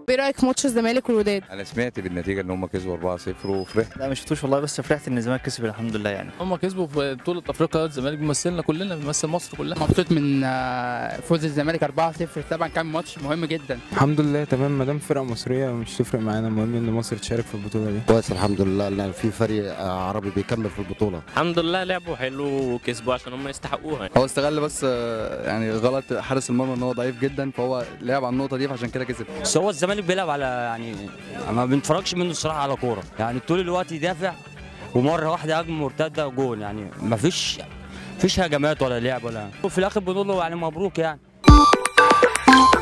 ايه رايك في ماتش الزمالك والوداد انا سمعت بالنتيجه ان هم كسبوا 4-0 وفرحت لا ما شفتوش والله بس فرحت ان الزمالك كسب الحمد لله يعني هم كسبوا في بطولة افريقيا الزمالك بيمثلنا كلنا بيمثل مصر كلها مبسوط من آه، فوز الزمالك 4-0 طبعا كان ماتش مهم جدا الحمد لله تمام ما دام فرقه مصريه مش تفرق معانا المهم ان مصر تشارك في البطوله دي كويس الحمد لله ان في فريق عربي بيكمل في البطوله الحمد لله لعبوا حلو وكسبوا عشان هم يستحقوها هو استغل بس آه، يعني غلط حارس المرمى ان هو ضعيف جدا فهو لعب على النقطه دي فعشان كده كسب بس هو الزمالك بيلعب على يعني ما بنتفرجش منه الصراحه على كوره يعني طول الوقت يدافع ومره واحده هجمه مرتده وجول يعني ما فيش فيش هجمات ولا لعب ولا وفي الاخر بنقول له يعني مبروك يعني